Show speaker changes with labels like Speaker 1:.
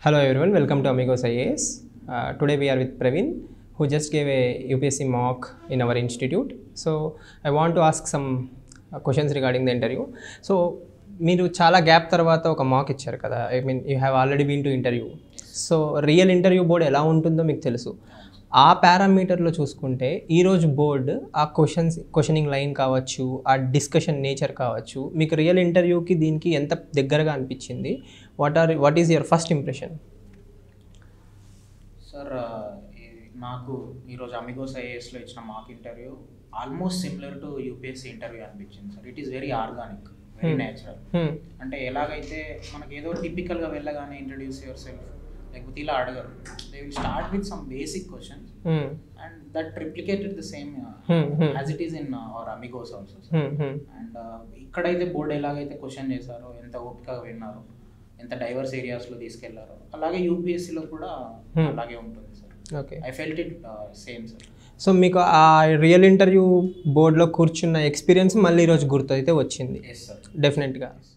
Speaker 1: Hello everyone, welcome to Amigos IAS. Uh, today we are with Praveen, who just gave a UPSC mock in our institute. So I want to ask some uh, questions regarding the interview. So మీరు చాలా gap తర్వాత ఒక mock ఇచ్చారు కదా I mean you have already been to interview so real interview board ఎలా ఉంటుందో మీకు తెలుసు ఆ పారామీటర్లో చూసుకుంటే ఈరోజు బోర్డ్ ఆ క్వశ్చన్స్ క్వశ్చనింగ్ లైన్ కావచ్చు ఆ డిస్కషన్ నేచర్ కావచ్చు మీకు రియల్ ఇంటర్వ్యూకి దీనికి ఎంత దగ్గరగా అనిపించింది what are what is your first impression
Speaker 2: sir ఆ, ఈ- నాకు ఈరోజు అమిగోస్ ఐఏఎస్లో ఇచ్చిన mock interview almost similar to UPSC interview అనిపించింది sir it is very organic very natural అంటే ఎలాగైతే మనకి ఏదో టిపికల్గా వెళ్ళగానే ఇంట్రడ్యూస్ యువర్ సెల్ఫ్ లేకపోతే ఇలా అడగరు they will start with some basic questions and that replicated the same as it is in our Amigos also and ఇక్కడైతే బోర్డు ఎలాగైతే క్వశ్చన్ చేశారో ఎంత ఓపికగా విన్నారో ఎంత డైవర్స్ ఏరియాస్లో తీసుకెళ్లారో అలాగే యూపీఎస్సీలో కూడా
Speaker 1: Hmm.
Speaker 2: అలాగే ఉంటుంది sir
Speaker 1: okay
Speaker 2: I felt it same sir
Speaker 1: so మీకు ఆ రియల్ ఇంటర్వ్యూ బోర్డ్లో కూర్చున్న ఎక్స్పీరియన్స్ మళ్ళీ ఈరోజు గుర్తు అయితే వచ్చింది
Speaker 2: ఎస్ సార్
Speaker 1: డెఫినెట్గా